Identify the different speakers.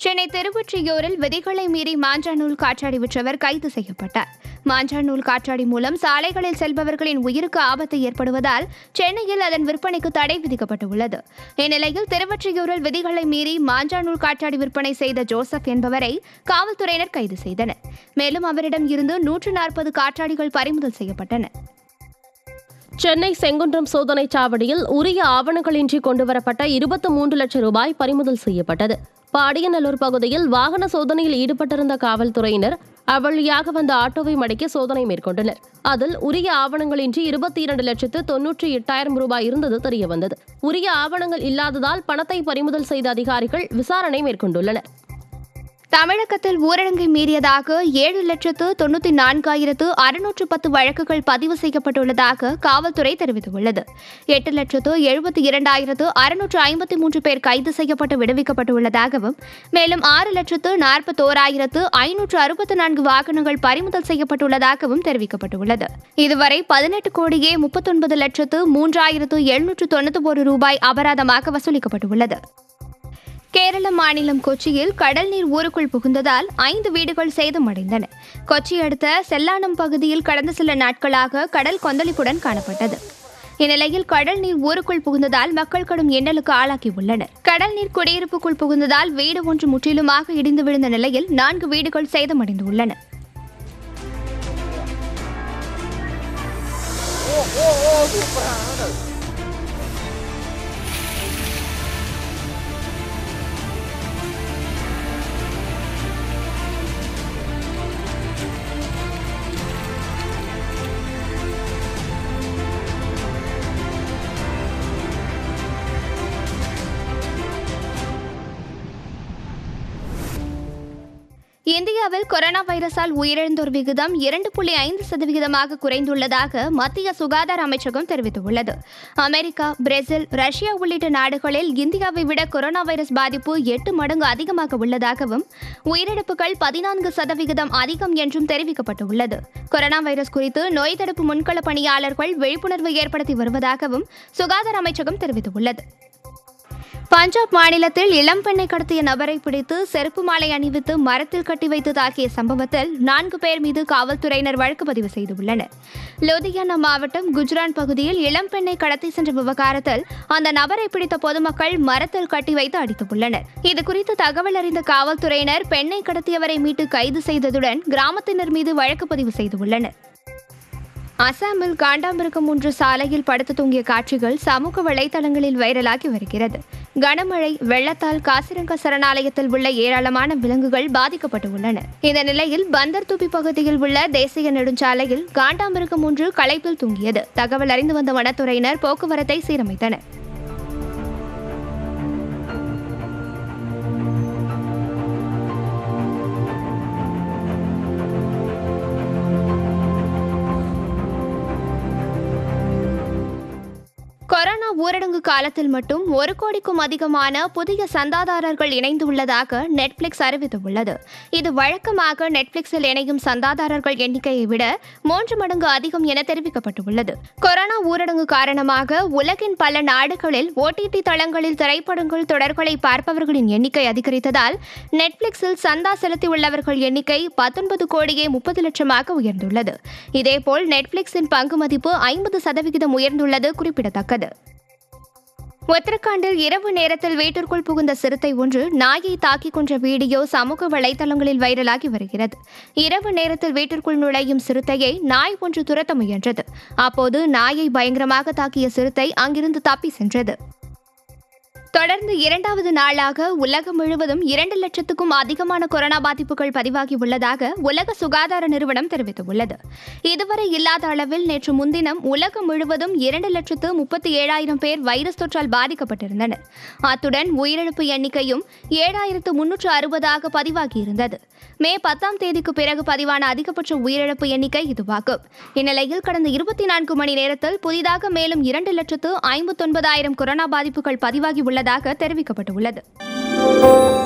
Speaker 1: சென்னை திருவொற்றியூரில் விதிகளை மீறி மாஞ்சா நூல் காற்றாடி விற்றவர் கைது செய்யப்பட்டார் மாஞ்சா நூல் காற்றாடி மூலம் சாலைகளில் செல்பவர்களின் உயிருக்கு ஆபத்து ஏற்படுவதால் சென்னையில் அதன் விற்பனைக்கு தடை விதிக்கப்பட்டுள்ளது இந்நிலையில் திருவொற்றியூரில் விதிகளை மீறி மாஞ்சா நூல் காற்றாடி விற்பனை செய்த ஜோசப் என்பவரை காவல்துறையினர் கைது செய்தனர் மேலும் அவரிடம் இருந்து நூற்று நாற்பது காற்றாடிகள் பறிமுதல் செய்யப்பட்டன
Speaker 2: சென்னை செங்குன்றம் சோதனைச் சாவடியில் உரிய ஆவணங்களின்றி கொண்டுவரப்பட்ட இருபத்தி மூன்று லட்சம் ரூபாய் பறிமுதல் செய்யப்பட்டது பாடியநல்லூர் பகுதியில் வாகன சோதனையில் ஈடுபட்டிருந்த காவல்துறையினர் அவ்வழியாக வந்த ஆட்டோவை மடக்கி சோதனை மேற்கொண்டனர் அதில் உரிய ஆவணங்களின்றி இருபத்தி இரண்டு லட்சத்து தொன்னூற்றி எட்டாயிரம் ரூபாய் இருந்தது தெரியவந்தது உரிய ஆவணங்கள் இல்லாததால் பணத்தை பறிமுதல் செய்த அதிகாரிகள் விசாரணை மேற்கொண்டுள்ளனர்
Speaker 1: தமிழகத்தில் ஊரடங்கை மீறியதாக ஏழு லட்சத்து தொண்ணூற்றி நான்காயிரத்து அறுநூற்று பத்து வழக்குகள் பதிவு செய்யப்பட்டுள்ளதாக காவல்துறை தெரிவித்துள்ளது எட்டு லட்சத்து எழுபத்தி இரண்டாயிரத்து அறுநூற்று ஐம்பத்தி மூன்று பேர் கைது செய்யப்பட்டு விடுவிக்கப்பட்டுள்ளதாகவும் மேலும் ஆறு லட்சத்து நாற்பத்தோராயிரத்து ஐநூற்று அறுபத்தி நான்கு வாகனங்கள் பறிமுதல் செய்யப்பட்டுள்ளதாகவும் தெரிவிக்கப்பட்டுள்ளது இதுவரை பதினெட்டு கோடியே முப்பத்தொன்பது லட்சத்து மூன்றாயிரத்து எழுநூற்று தொண்ணூற்றி ஒரு ரூபாய் அபராதமாக வசூலிக்கப்பட்டுள்ளது கேரள மாநிலம் கொச்சியில் கடல் நீர் ஊருக்குள் புகுந்ததால் ஐந்து வீடுகள் சேதமடைந்தன கொச்சி அடுத்த செல்லானம் பகுதியில் கடந்த சில நாட்களாக கடல் கொந்தளிப்புடன் காணப்பட்டது இந்நிலையில் கடல் நீர் ஊருக்குள் புகுந்ததால் மக்கள் கடும் எண்ணலுக்கு ஆளாகி உள்ளனர் கடல் நீர் குடியிருப்புக்குள் புகுந்ததால் வீடு ஒன்று முற்றிலுமாக இடிந்து விழுந்த நிலையில் நான்கு வீடுகள் சேதமடைந்துள்ளன இந்தியாவில் கொரோனா வைரஸால் உயிரிழந்தோர் விகிதம் இரண்டு புள்ளி ஐந்து சதவிகிதமாக குறைந்துள்ளதாக மத்திய சுகாதார அமைச்சகம் தெரிவித்துள்ளது அமெரிக்கா பிரேசில் ரஷ்யா உள்ளிட்ட நாடுகளில் இந்தியாவை விட கொரோனா வைரஸ் பாதிப்பு எட்டு மடங்கு அதிகமாக உள்ளதாகவும் உயிரிழப்புகள் பதினான்கு சதவிகிதம் அதிகம் என்றும் தெரிவிக்கப்பட்டுள்ளது கொரோனா வைரஸ் குறித்து நோய் தடுப்பு முன்கள பணியாளர்கள் விழிப்புணர்வு ஏற்படுத்தி வருவதாகவும் சுகாதார அமைச்சகம் தெரிவித்துள்ளது பஞ்சாப் மாநிலத்தில் இளம் பெண்ணை கடத்திய நபரை பிடித்து செருப்பு மாலை அணிவித்து மரத்தில் கட்டி வைத்து தாக்கிய சம்பவத்தில் நான்கு பேர் மீது காவல்துறையினர் வழக்கு பதிவு செய்துள்ளனர் லூதியானா மாவட்டம் குஜ்ரான் பகுதியில் இளம் பெண்ணை கடத்தி சென்ற விவகாரத்தில் அந்த நபரை பிடித்த பொதுமக்கள் மரத்தில் கட்டி வைத்து அடித்துள்ளனர் இதுகுறித்து தகவல் அறிந்த காவல்துறையினர் பெண்ணை கடத்தியவரை மீட்டு கைது செய்ததுடன் கிராமத்தினர் மீது வழக்கு பதிவு செய்துள்ளனர் அசாமில் காண்டாமிருகம் ஒன்று சாலையில் படுத்து தூங்கிய காட்சிகள் சமூக வலைதளங்களில் வைரலாகி வருகிறது கனமழை வெள்ளத்தால் காசிரங்க சரணாலயத்தில் உள்ள ஏராளமான விலங்குகள் பாதிக்கப்பட்டுள்ளன இந்த நிலையில் பந்தர் துப்பி பகுதியில் உள்ள தேசிய நெடுஞ்சாலையில் காண்டாமிருகம் ஒன்று களைப்பில் தூங்கியது தகவல் அறிந்து வந்த வனத்துறையினர் போக்குவரத்தை சீரமைத்தனர் கொரோனா ஊரடங்கு காலத்தில் மட்டும் ஒரு கோடிக்கும் அதிகமான புதிய சந்தாதாரர்கள் இணைந்துள்ளதாக நெட்ஃபிளிக்ஸ் அறிவித்துள்ளது இது வழக்கமாக நெட்ஃபிளிக்ஸில் இணையும் சந்தாதாரர்கள் எண்ணிக்கையை விட மூன்று மடங்கு அதிகம் என தெரிவிக்கப்பட்டுள்ளது கொரோனா ஊரடங்கு காரணமாக உலகின் பல நாடுகளில் ஓடிடி தளங்களில் திரைப்படங்கள் தொடர்களை பார்ப்பவர்களின் எண்ணிக்கை அதிகரித்ததால் நெட்ஃபிளிக்ஸில் சந்தா செலுத்தியுள்ளவர்கள் எண்ணிக்கை பத்தொன்பது கோடியே முப்பது லட்சமாக உயர்ந்துள்ளது இதேபோல் நெட்ஃபிளிக்ஸின் பங்கு மதிப்பு ஐம்பது சதவிகிதம் உயர்ந்துள்ளது குறிப்பிடத்தக்கது உத்தரகாண்டில் இரவு நேரத்தில் வீட்டிற்குள் புகுந்த சிறுத்தை ஒன்று நாயை தாக்கிக் கொன்ற வீடியோ சமூக வலைதளங்களில் வைரலாகி வருகிறது இரவு நேரத்தில் வீட்டிற்குள் நுழையும் சிறுத்தையை நாய் ஒன்று துரத்த முயன்றது அப்போது நாயை பயங்கரமாக தாக்கிய சிறுத்தை அங்கிருந்து தப்பி சென்றது தொடர்ந்து இரண்டாவது நாளாக உலகம் முழுவதும் இரண்டு லட்சத்துக்கும் அதிகமான கொரோனா பாதிப்புகள் பதிவாகி உள்ளதாக உலக சுகாதார நிறுவனம் தெரிவித்துள்ளது இதுவரை இல்லாத அளவில் நேற்று முன்தினம் உலகம் முழுவதும் இரண்டு லட்சத்து முப்பத்தி ஏழாயிரம் பேர் வைரஸ் தொற்றால் பாதிக்கப்பட்டிருந்தனர் அத்துடன் உயிரிழப்பு எண்ணிக்கையும் ஏழாயிரத்து முன்னூற்று அறுபதாக பதிவாகியிருந்தது மே பத்தாம் தேதிக்கு பிறகு பதிவான அதிகபட்ச உயிரிழப்பு எண்ணிக்கை இதுவாகும் இந்நிலையில் கடந்த இருபத்தி நான்கு மணி நேரத்தில் புதிதாக மேலும் இரண்டு லட்சத்து ஐம்பத்தொன்பதாயிரம் கொரோனா பாதிப்புகள் பதிவாகி உள்ளதாக தெரிவிக்கப்பட்டுள்ளது